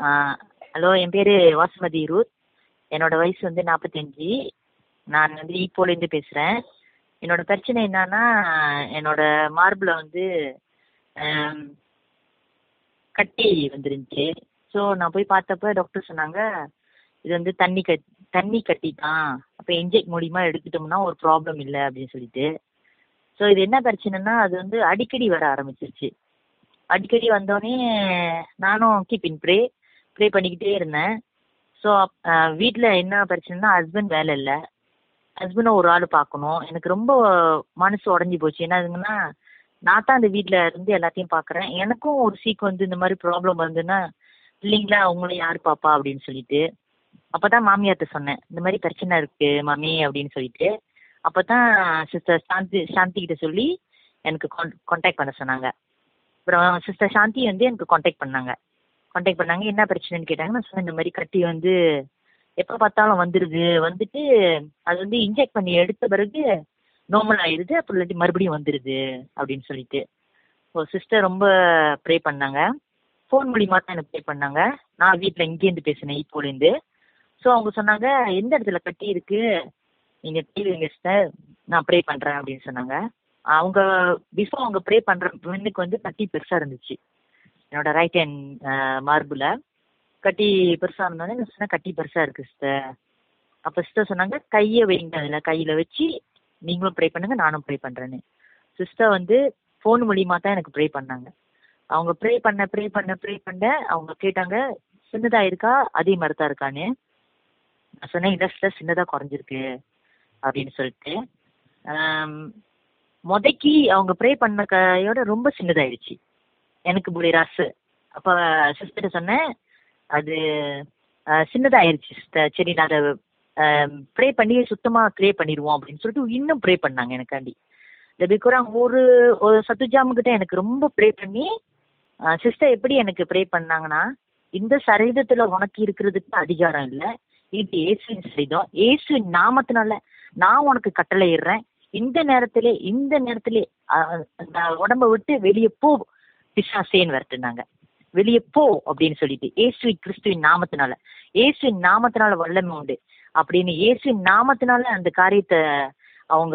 hello என் பேர் Vasumathi Ruth என்னோட வயசு வந்து நாற்பத்தஞ்சி நான் வந்து ஈப்போலேருந்து பேசுகிறேன் என்னோட பிரச்சனை என்னன்னா என்னோட மார்பில் வந்து ஆம், கட்டி வந்துருந்துச்சு ஸோ நான் போய் பார்த்தப்ப டாக்டர் சொன்னாங்க இது வந்து தண்ணி கட் தண்ணி கட்டி தான் அப்போ இன்ஜெக்ட் மூலியமா எடுத்துட்டோம்னா ஒரு ப்ராப்ளம் இல்லை அப்படின்னு சொல்லிட்டு ஸோ இது என்ன பிரச்சனைனா அது வந்து அடிக்கடி வர ஆரம்பிச்சிருச்சு அடிக்கடி வந்தோடனே நானும் கீப் இன் ப்ரே ப்ரே பண்ணிக்கிட்டே இருந்தேன் ஸோ வீட்டில் என்ன பிரச்சனைனா ஹஸ்பண்ட் வேலை இல்லை ஹஸ்பண்டும் ஒரு ஆள் பார்க்கணும் எனக்கு ரொம்ப மனசு உடஞ்சி போச்சு என்னதுங்கன்னா நான் தான் அந்த வீட்டில் இருந்து எல்லாத்தையும் பார்க்குறேன் எனக்கும் ஒரு சீக்கு வந்து இந்த மாதிரி ப்ராப்ளம் வந்துன்னா இல்லைங்களா அவங்கள யார் பாப்பா அப்படின்னு சொல்லிட்டு அப்போ தான் மாமியார்ட்ட சொன்னேன் இந்த மாதிரி பிரச்சனை இருக்கு மாமி அப்படின்னு சொல்லிட்டு அப்போ தான் சிஸ்டர் சாந்தி சாந்தி கிட்ட சொல்லி எனக்கு கான்டாக்ட் பண்ண சொன்னாங்க அப்புறம் சிஸ்டர் சாந்தி வந்து எனக்கு கான்டாக்ட் பண்ணாங்க கான்டாக்ட் பண்ணாங்க என்ன பிரச்சனைன்னு கேட்டாங்க நான் சொன்னேன் இந்த மாதிரி கட்டி வந்து எப்போ பார்த்தாலும் வந்துடுது வந்துட்டு அது வந்து இன்ஜெக்ட் பண்ணி எடுத்த பிறகு நார்மல் ஆயிடுது அப்புறம் இல்லாட்டி மறுபடியும் வந்துடுது அப்படின்னு சொல்லிட்டு ஓ சிஸ்டர் ரொம்ப ப்ரே பண்ணாங்க ஃபோன் மூலியமா தான் எனக்கு ப்ரே பண்ணாங்க நான் வீட்டில் இங்கேருந்து பேசினேன் இப்போலேருந்து ஸோ அவங்க சொன்னாங்க எந்த இடத்துல கட்டி இருக்கு நீங்கள் டிவிங்க சிஸ்டர் நான் ப்ரே பண்ணுறேன் அப்படின்னு சொன்னாங்க அவங்க பிஃபோர் அவங்க ப்ரே பண்ணுற பெண்ணுக்கு வந்து கட்டி பெருசாக இருந்துச்சு என்னோட ரைட் ஹேண்ட் மார்பில் கட்டி பெருசாக இருந்தோடனே நான் சொன்னேன் கட்டி பெருசாக இருக்குது சிஸ்டர் அப்போ சிஸ்டர் சொன்னாங்க கையை வைங்க அதில் கையில் வச்சு நீங்களும் ப்ரே பண்ணுங்க நானும் ப்ரே பண்ணுறேன்னு சிஸ்டர் வந்து ஃபோன் மூலியமா தான் எனக்கு ப்ரே பண்ணாங்க அவங்க ப்ரே பண்ண ப்ரே பண்ண ப்ரே பண்ண அவங்க கேட்டாங்க சின்னதாக இருக்கா அதே மாதிரி தான் இருக்கான்னு நான் சொன்னேன் இல்லை சிஸ்டர் சின்னதாக குறைஞ்சிருக்கு அப்படின்னு சொல்லிட்டு ஆம், மொதக்கி அவங்க ப்ரே பண்ண கையோட ரொம்ப சின்னதாயிடுச்சு எனக்கு புரிராசு அப்போ சிஸ்டர் சொன்னேன் அது அஹ், சின்னதாயிருச்சு சிஸ்டர் சரி நான் அதை ப்ரே பண்ணி சுத்தமாக க்ளே பண்ணிடுவோம் அப்படின்னு சொல்லிட்டு இன்னும் ப்ரே பண்ணாங்க எனக்காண்டி இந்த பிக்குறாங் ஒரு ஒரு சத்துஜாமுக்கிட்ட எனக்கு ரொம்ப ப்ரே பண்ணி சிஸ்டர் எப்படி எனக்கு ப்ரே பண்ணாங்கன்னா இந்த சரீரத்தில் உனக்கு இருக்கிறதுக்கு அதிகாரம் இல்லை இது இயேசுவின் சரீரம் இயேசுவின் நாமத்தினால நான் உனக்கு கட்டளையிடுறேன் இந்த நேரத்திலே இந்த நேரத்திலே அஹ், அந்த உடம்ப விட்டு வெளியே போ பிசாசேன்னு வரட்டுனாங்க வெளியே போ அப்படின்னு சொல்லிட்டு இயேசுவின் கிறிஸ்துவின் நாமத்தினால இயேசுவின் நாமத்தினால வல்லமை உண்டு அப்படின்னு இயேசுவின் நாமத்தினால அந்த காரியத்தை அவங்க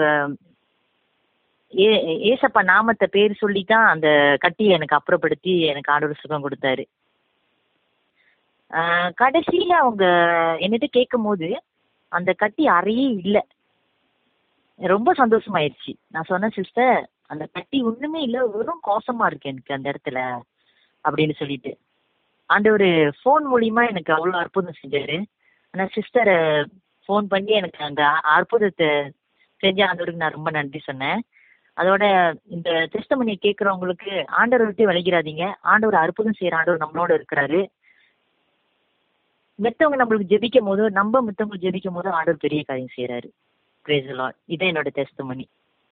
ஏ ஏசப்பா நாமத்தை பேர் சொல்லி தான் அந்த கட்டியை எனக்கு அப்புறப்படுத்தி எனக்கு ஆண்டவர் சுகம் கொடுத்தாரு ஆஹ் கடைசியில அவங்க என்னிட்ட கேட்கும் போது அந்த கட்டி அறையே இல்லை ரொம்ப சந்தோஷமாயிருச்சு நான் சொன்னேன் சிஸ்டர் அந்த கட்டி ஒண்ணுமே இல்லை வெறும் கோசமா இருக்கு எனக்கு அந்த இடத்துல அப்படின்னு சொல்லிட்டு ஆண்டவர் ஃபோன் மூலியமா எனக்கு அவ்வளோ அற்புதம் செஞ்சாரு ஆனால் சிஸ்டரை ஃபோன் பண்ணி எனக்கு அந்த அ- அற்புதத்தை செஞ்ச ஆண்டவருக்கு நான் ரொம்ப நன்றி சொன்னேன் அதோட இந்த டெஸ்டமனியை கேட்குறவங்களுக்கு ஆண்டவர் விட்டு விளைகிறாதீங்க ஆண்டவர் அற்புதம் செய்கிற ஆண்டவர் நம்மளோட இருக்கிறாரு மத்தவங்க நம்மளுக்கு ஜெபிக்கும் போது நம்ம மத்தவங்களுக்கு ஜெபிக்கும் போது ஆண்டவர் பெரிய காரியம் செய்கிறாரு பிரேஸ் லார்ட் இதான் என்னோட டெஸ்டமனி